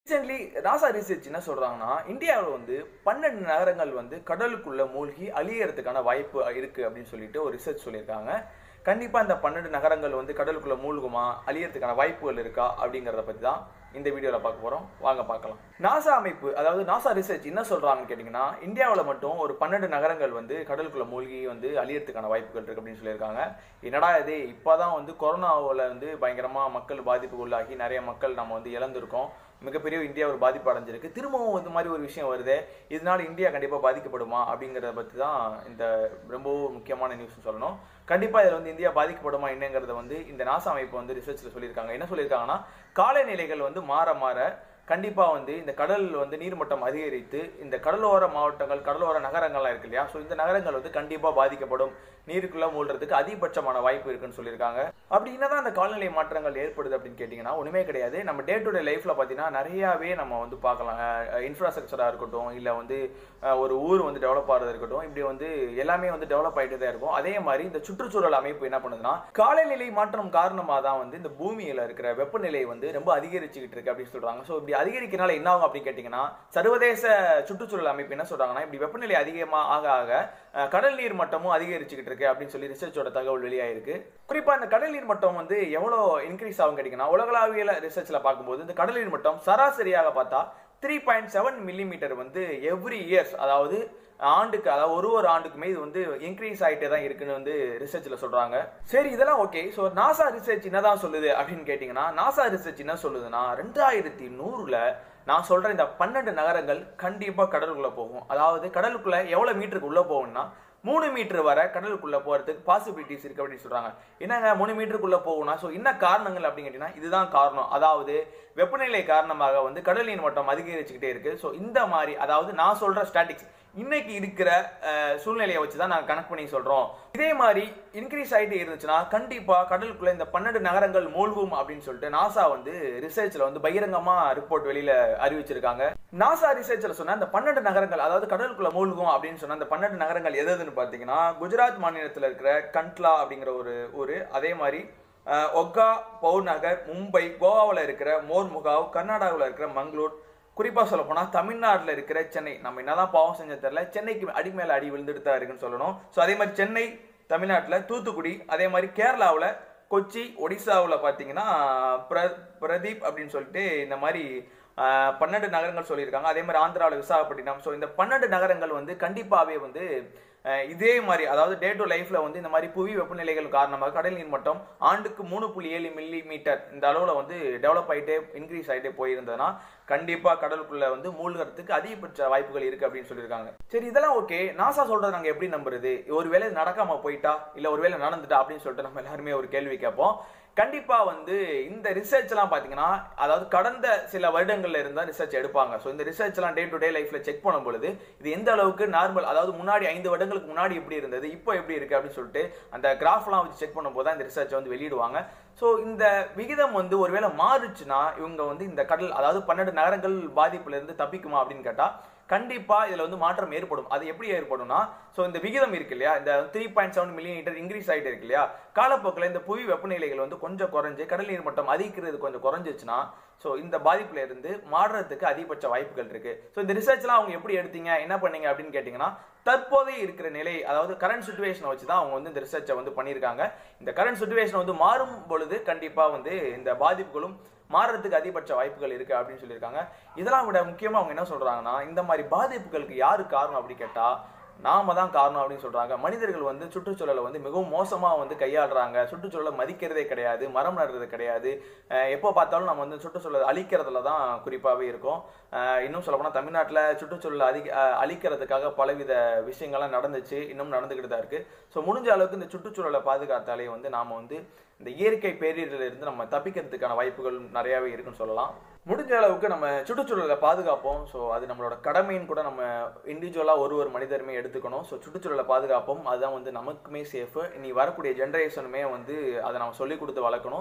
recently NASA research என்ன சொல்றாங்கன்னா இந்தியாவில் வந்து பன்னெண்டு நகரங்கள் வந்து கடலுக்குள்ள மூழ்கி அழியறதுக்கான வாய்ப்பு இருக்கு அப்படின்னு சொல்லிட்டு ஒரு ரிசர்ச் சொல்லியிருக்காங்க கண்டிப்பா இந்த பன்னெண்டு நகரங்கள் வந்து கடலுக்குள்ள மூழ்குமா அழியறதுக்கான வாய்ப்புகள் இருக்கா அப்படிங்கறத பத்தி தான் இந்த வீடியோல பார்க்க போறோம் வாங்க பார்க்கலாம் நாசா அமைப்பு அதாவது நாசா ரிசர்ச் என்ன சொல்றாங்கன்னு கேட்டீங்கன்னா இந்தியாவில் மட்டும் ஒரு பன்னெண்டு நகரங்கள் வந்து கடலுக்குள்ள மூழ்கி வந்து அழியறதுக்கான வாய்ப்புகள் இருக்கு அப்படின்னு சொல்லியிருக்காங்க என்னடா இது இப்போதான் வந்து கொரோனாவில் வந்து பயங்கரமா மக்கள் பாதிப்புக்கு உள்ளாகி நிறைய மக்கள் நம்ம வந்து இழந்திருக்கோம் மிகப்பெரிய இந்தியா ஒரு பாதிப்பு அடைஞ்சிருக்கு திரும்பவும் இந்த மாதிரி ஒரு விஷயம் வருது இதனால இந்தியா கண்டிப்பாக பாதிக்கப்படுமா அப்படிங்கிறத பற்றி தான் இந்த ரொம்ப முக்கியமான நியூஸ் சொல்லணும் கண்டிப்பாக இதில் வந்து இந்தியா பாதிக்கப்படுமா என்னங்கிறத வந்து இந்த நாசா அமைப்பு வந்து ரிசர்ச்சில் சொல்லியிருக்காங்க என்ன சொல்லியிருக்காங்கன்னா காலநிலைகள் வந்து மாற மாற கண்டிப்பாக வந்து இந்த கடல் வந்து நீர்மட்டம் அதிகரித்து இந்த கடலோர மாவட்டங்கள் கடலோர நகரங்கள்லாம் இருக்கு இல்லையா ஸோ இந்த நகரங்கள் வந்து கண்டிப்பாக பாதிக்கப்படும் நீருக்குள்ள மூழ்கிறதுக்கு அதிகபட்சமான வாய்ப்பு இருக்குன்னு சொல்லியிருக்காங்க அப்படி என்னதான் அந்த காலநிலை மாற்றங்கள் ஏற்படுது அப்படின்னு கேட்டிங்கன்னா ஒன்றுமே கிடையாது நம்ம டே டு டே லைஃப்பில் பார்த்தீங்கன்னா நிறையாவே நம்ம வந்து பார்க்கலாம் இன்ஃப்ராஸ்ட்ரக்சராக இருக்கட்டும் இல்லை வந்து அஹ், ஒரு ஊர் வந்து டெவலப் ஆகிறது இருக்கட்டும் இப்படி வந்து எல்லாமே வந்து டெவலப் ஆகிட்டு தான் இருக்கும் அதே மாதிரி இந்த சுற்றுச்சூழல் அமைப்பு என்ன பண்ணுதுன்னா காலநிலை மாற்றம் காரணமாக தான் வந்து இந்த பூமியில் இருக்கிற வெப்பநிலை வந்து ரொம்ப அதிகரிச்சுக்கிட்டு இருக்கு அப்படின்னு சொல்றாங்க ஸோ இப்படி அதிகரிக்கிறனால என்ன ஆகும் அப்படின்னு கேட்டிங்கன்னா சர்வதேச சுற்றுச்சூழல் அமைப்பு என்ன சொல்றாங்கன்னா இப்படி வெப்பநிலை அதிகமாக ஆக ஆக அஹ், கடல் நீர் மட்டமும் அதிகரிச்சுக்கிட்டு இருக்கு அப்படின்னு சொல்லி ரிசர்ச்சோட தகவல் வெளியாயிருக்கு குறிப்பா இந்த கடல் நீர் மட்டம் வந்து எவ்வளோ இன்க்ரீஸ் ஆகும் கேட்டிங்கன்னா உலகளாவியல ரிசர்ச்ல பார்க்கும்போது இந்த கடல் நீர் மட்டம் சராசரியாக பார்த்தா த்ரீ பாயிண்ட் செவன் மில்லிமீட்டர் வந்து எவ்ரி இயர்ஸ் அதாவது ஆண்டுக்கு அதாவது ஒரு ஒரு ஆண்டுக்குமே இது வந்து இன்க்ரீஸ் ஆகிட்டே தான் இருக்குன்னு வந்து ரிசர்ச்சில் சொல்றாங்க சரி இதெல்லாம் ஓகே ஸோ நாசா ரிசர்ச் என்னதான் சொல்லுது அப்படின்னு கேட்டிங்கன்னா நாசா ரிசர்ச் என்ன சொல்லுதுன்னா ரெண்டாயிரத்தி நூறுல நான் சொல்ற இந்த பன்னெண்டு நகரங்கள் கண்டிப்பா கடலுக்குள்ள போகும் அதாவது கடலுக்குள்ள எவ்வளவு மீட்டருக்கு உள்ள போகும்னா மூணு மீட்டர் வரை கடலுக்குள்ள போறதுக்கு பாசிபிலிட்டிஸ் இருக்கு அப்படின்னு சொல்றாங்க என்னங்க மூணு மீட்டருக்குள்ள போகும்னா ஸோ என்ன காரணங்கள் அப்படின்னு கேட்டீங்கன்னா இதுதான் காரணம் அதாவது வெப்பநிலை காரணமாக வந்து கடல் நீர் மட்டம் அதிகரிச்சுக்கிட்டே இருக்கு ஸோ இந்த மாதிரி அதாவது நான் சொல்ற ஸ்டாட்டிக்ஸ் இன்னைக்கு இருக்கிற அஹ், சூழ்நிலையை வச்சு தான் நாங்கள் கணக்கு பண்ணி சொல்றோம் இதே மாதிரி இன்க்ரீஸ் ஆகிட்டு இருந்துச்சுன்னா கண்டிப்பா கடலுக்குள்ள இந்த பன்னெண்டு நகரங்கள் மூழ்கும் அப்படின்னு சொல்லிட்டு நாசா வந்து ரிசர்ச்ல வந்து பகிரங்கமா ரிப்போர்ட் வெளியில அறிவிச்சிருக்காங்க நாசா ரிசர்ச்ல சொன்ன அந்த பன்னெண்டு நகரங்கள் அதாவது கடலுக்குள்ள மூழ்கும் அப்படின்னு சொன்ன அந்த பன்னெண்டு நகரங்கள் எது எதுன்னு பார்த்தீங்கன்னா குஜராத் மாநிலத்தில் இருக்கிற கண்ட்லா அப்படிங்கிற ஒரு ஊர் அதே மாதிரி அஹ், ஒகா பவுநகர் மும்பை கோவாவில் இருக்கிற மோர்முகாவ் கர்நாடகாவில் இருக்கிற மங்களூர் குறிப்பா சொல்ல போனா தமிழ்நாட்டில் இருக்கிற சென்னை நம்ம என்னதான் பாவம் செஞ்ச தெரியல சென்னைக்கு அடி மேல அடி விழுந்துட்டு தான் இருக்குன்னு சொல்லணும் ஸோ அதே மாதிரி சென்னை தமிழ்நாட்டில் தூத்துக்குடி அதே மாதிரி கேரளாவில் கொச்சி ஒடிசாவில் பார்த்தீங்கன்னா பிர பிரதீப் அப்படின்னு சொல்லிட்டு இந்த மாதிரி ஆஹ், பன்னெண்டு நகரங்கள் சொல்லியிருக்காங்க அதே மாதிரி ஆந்திராவில் விசாகப்பட்டினம் ஸோ இந்த பன்னெண்டு நகரங்கள் வந்து கண்டிப்பாகவே வந்து அஹ், இதே மாதிரி அதாவது டே டு லைஃப்ல வந்து இந்த மாதிரி புவி வெப்பநிலைகள் காரணமாக கடல் நீர் மட்டம் ஆண்டுக்கு மூணு புள்ளி ஏழு மில்லி மீட்டர் இந்த அளவுல வந்து டெவலப் ஆகிட்டே இன்க்ரீஸ் ஆகிட்டே போயிருந்ததுன்னா கண்டிப்பா கடலுக்குள்ள வந்து மூழ்கிறதுக்கு அதிகபட்ச வாய்ப்புகள் இருக்கு அப்படின்னு சொல்லியிருக்காங்க சரி இதெல்லாம் ஓகே நாசா சொல்றது நாங்க எப்படி நம்புறது ஒருவேளை இது நடக்காம போயிட்டா இல்ல ஒருவேளை நடந்துட்டா அப்படின்னு சொல்லிட்டு நம்ம எல்லாருமே ஒரு கேள்வி கேட்போம் கண்டிப்பா வந்து இந்த ரிசர்ச் எல்லாம் பாத்தீங்கன்னா அதாவது கடந்த சில வருடங்கள்ல இருந்தா ரிசர்ச் எடுப்பாங்க ஸோ இந்த ரிசர்ச் எல்லாம் டே டு டே லைஃப்ல செக் பண்ணும் பொழுது இது எந்த அளவுக்கு நார்மல் அதாவது முன்னாடி ஐந்து வருடங்களுக்கு முன்னாடி எப்படி இருந்தது இப்போ எப்படி இருக்கு அப்படின்னு சொல்லிட்டு அந்த கிராஃப்லாம் வச்சு செக் பண்ணும்போது தான் இந்த ரிசர்ச் வந்து வெளியிடுவாங்க ஸோ இந்த விகிதம் வந்து ஒருவேளை மாறுச்சுன்னா இவங்க வந்து இந்த கடல் அதாவது பன்னெண்டு நகரங்கள் பாதிப்புல இருந்து தப்பிக்குமா அப்படின்னு கேட்டா கண்டிப்பா இதுல வந்து மாற்றம் ஏற்படும் அது எப்படி ஏற்படும்னா ஸோ இந்த விகிதம் இருக்கு இல்லையா இந்த three point seven millimetre increase ஆகிட்டு இருக்கு இல்லையா காலப்போக்கில் இந்த புவி வெப்பநிலைகள் வந்து கொஞ்சம் குறைஞ்சு கடல் நீர் மட்டம் அதிகரிக்கிறது கொஞ்சம் குறைஞ்சிச்சுன்னா ஸோ இந்த பாதிப்புல இருந்து மாறுறதுக்கு அதிகபட்ச வாய்ப்புகள் இருக்கு ஸோ இந்த ரிசர்ச்லாம் அவங்க எப்படி எடுத்தீங்க என்ன பண்ணீங்க அப்படின்னு கேட்டிங்கன்னா தற்போதைய இருக்கிற நிலை அதாவது கரண்ட் சுச்சுவேஷனை வச்சு தான் அவங்க வந்து இந்த ரிசர்ச்சை வந்து பண்ணியிருக்காங்க இந்த கரண்ட் சுச்சுவேஷன் வந்து மாறும் பொழுது கண்டிப்பா வந்து இந்த பாதிப்புகளும் மாறுறதுக்கு அதிகபட்ச வாய்ப்புகள் இருக்கு அப்படின்னு சொல்லியிருக்காங்க இதெல்லாம் விட முக்கியமா அவங்க என்ன சொல்றாங்கன்னா இந்த மாதிரி பாதிப்புகளுக்கு யாரு காரணம் அப்படி கேட்டா நாம தான் காரணம் அப்படின்னு சொல்றாங்க மனிதர்கள் வந்து சுற்றுச்சூழலை வந்து மிகவும் மோசமா வந்து கையாளுறாங்க சுற்றுச்சூழலை மதிக்கிறதே கிடையாது மரம் நடுறது கிடையாது அஹ் எப்போ பார்த்தாலும் நம்ம வந்து சுற்றுச்சூழலை அழிக்கிறதுல தான் குறிப்பாகவே இருக்கும் அஹ் இன்னும் சொல்லப்போனால் தமிழ்நாட்டில் சுற்றுச்சூழலை அதிக அஹ் அழிக்கிறதுக்காக பலவித விஷயங்கள்லாம் நடந்துச்சு இன்னும் நடந்துக்கிட்டு தான் இருக்கு ஸோ முடிஞ்ச அளவுக்கு இந்த சுற்றுச்சூழலை பாதுகாத்தாலே வந்து நாம வந்து இந்த இயற்கை பேரிடர்ல இருந்து நம்ம தப்பிக்கிறதுக்கான வாய்ப்புகள் நிறையாவே இருக்குன்னு சொல்லலாம் முடிஞ்ச அளவுக்கு நம்ம சுற்றுச்சூழலை பாதுகாப்போம் ஸோ அது நம்மளோட கடமைன்னு கூட நம்ம இண்டிவிஜுவலாக ஒரு ஒரு மனிதருமே எடுத்துக்கணும் ஸோ சுற்றுச்சூழலை பாதுகாப்போம் அதுதான் வந்து நமக்குமே சேஃபு இனி வரக்கூடிய ஜென்ரேஷனுமே வந்து அதை நம்ம சொல்லிக் கொடுத்து வளர்க்கணும்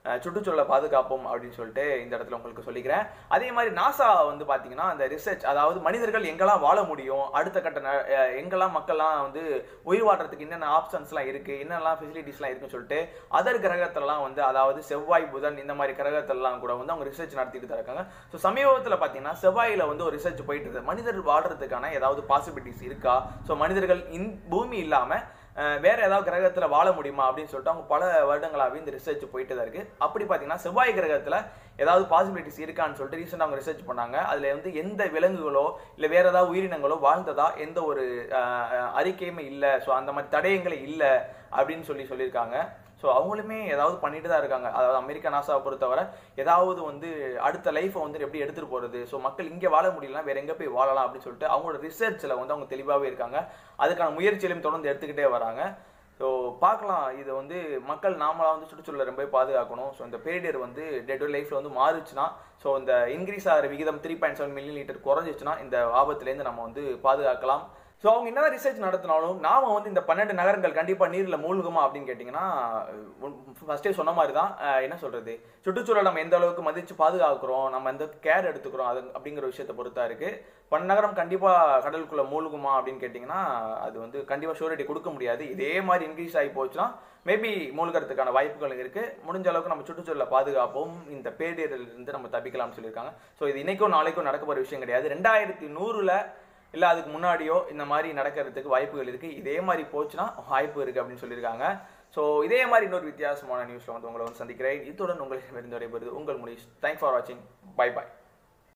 அஹ், சுற்றுச்சூழலை பாதுகாப்போம் அப்படின்னு சொல்லிட்டு இந்த இடத்துல உங்களுக்கு சொல்லிக்கிறேன் அதே மாதிரி நாசா வந்து பாத்தீங்கன்னா அந்த ரிசர்ச் அதாவது மனிதர்கள் எங்கெல்லாம் வாழ முடியும் அடுத்த கட்ட ந- அஹ், எங்கெல்லாம் மக்கள்லாம் வந்து உயிர் வாழ்றதுக்கு என்னென்ன ஆப்ஷன்ஸ்லாம் இருக்கு என்னெல்லாம் ஃபெசிலிட்டிஸ்லாம் இருக்குன்னு சொல்லிட்டு அதர் கிரகத்திலலாம் வந்து அதாவது செவ்வாய் புதன் இந்த மாதிரி கிரகத்திலலாம் கூட வந்து அவங்க ரிசர்ச் நடத்திட்டு தான் இருக்காங்க ஸோ சமீபத்தில் பார்த்தீங்கன்னா செவ்வாயில வந்து ஒரு ரிசர்ச் போயிட்டு இருக்கு மனிதர் வாழ்றதுக்கான ஏதாவது பாசிபிலிட்டிஸ் இருக்கா ஸோ மனிதர்கள் இன் பூமி இல்லாம அஹ், வேற ஏதாவது கிரகத்துல வாழ முடியுமா அப்படின்னு சொல்லிட்டு அவங்க பல வருடங்களாகவே இந்த ரிசர்ச் போயிட்டு தான் இருக்கு அப்படி பார்த்தீங்கன்னா செவ்வாய் கிரகத்துல ஏதாவது பாசிபிலிட்டிஸ் இருக்கான்னு சொல்லிட்டு ரீசெண்டாக அவங்க ரிசர்ச் பண்ணாங்க அதுல வந்து எந்த விலங்குகளோ இல்லை வேற ஏதாவது உயிரினங்களோ வாழ்ந்ததா எந்த ஒரு அஹ், அஹ், அறிக்கையுமே இல்லை ஸோ அந்த மாதிரி தடயங்களே இல்லை அப்படின்னு சொல்லி சொல்லியிருக்காங்க ஸோ அவங்களுமே ஏதாவது பண்ணிட்டு தான் இருக்காங்க அதாவது அமெரிக்கா நாசாவை பொறுத்தவரை ஏதாவது வந்து அடுத்த லைஃப்பை வந்து எப்படி எடுத்துட்டு போறது ஸோ மக்கள் இங்கே வாழ முடியலனா வேற எங்கே போய் வாழலாம் அப்படின்னு சொல்லிட்டு அவங்களோட ரிசர்ச்சில் வந்து அவங்க தெளிவாகவே இருக்காங்க அதுக்கான முயற்சியிலையும் தொடர்ந்து எடுத்துக்கிட்டே வராங்க ஸோ பார்க்கலாம் இது வந்து மக்கள் நாமளா வந்து சுற்றுச்சூழலை ரொம்ப பாதுகாக்கணும் ஸோ இந்த பேரிடர் வந்து டே டு லைஃப்ல வந்து மாறுச்சுன்னா ஸோ இந்த இன்க்ரீஸ் ஆகிற விகிதம் three point seven millilitre குறைஞ்சிச்சுன்னா இந்த ஆபத்துலேருந்து நம்ம வந்து பாதுகாக்கலாம் ஸோ அவங்க என்னதான் ரிசர்ச் நடத்தினாலும் நாம வந்து இந்த பன்னெண்டு நகரங்கள் கண்டிப்பா நீர்ல மூழ்குமா அப்படின்னு கேட்டிங்கன்னா ஃபர்ஸ்டே சொன்ன மாதிரி தான் அஹ், என்ன சொல்றது சுற்றுச்சூழல் நம்ம எந்த அளவுக்கு மதிச்சு பாதுகாக்கிறோம் நம்ம எந்த கேர் எடுத்துக்கிறோம் அது அப்படிங்கிற விஷயத்தை பொறுத்தா இருக்கு பன்னெண்டு நகரம் கண்டிப்பா கடலுக்குள்ள மூழ்குமா அப்படின்னு கேட்டிங்கன்னா அது வந்து கண்டிப்பா ஷூரிட்டி கொடுக்க முடியாது இதே மாதிரி இன்க்ரீஸ் ஆகி போச்சுன்னா மேபி மூழ்கிறதுக்கான வாய்ப்புகள் இருக்கு முடிஞ்ச அளவுக்கு நம்ம சுற்றுச்சூழலை பாதுகாப்போம் இந்த பேரிடரில் இருந்து நம்ம தப்பிக்கலாம்னு சொல்லியிருக்காங்க ஸோ இது இன்னைக்கும் நாளைக்கும் நடக்க போற விஷயம் கிடையாது ரெண்டாயிரத்தி நூறுல இல்ல அதுக்கு முன்னாடியோ இந்த மாதிரி நடக்கிறதுக்கு வாய்ப்புகள் இருக்கு இதே மாதிரி போச்சுன்னா வாய்ப்பு இருக்கு அப்படின்னு சொல்லியிருக்காங்க ஸோ இதே மாதிரி இன்னொரு வித்தியாசமான நியூஸ்ல வந்து உங்களை வந்து சந்திக்கிறேன் இத்துடன் உங்களுக்கு விருந்த விடைபெறுது உங்கள் முடிவு தேங்க்ஸ் ஃபார் வாட்சிங் பை பாய்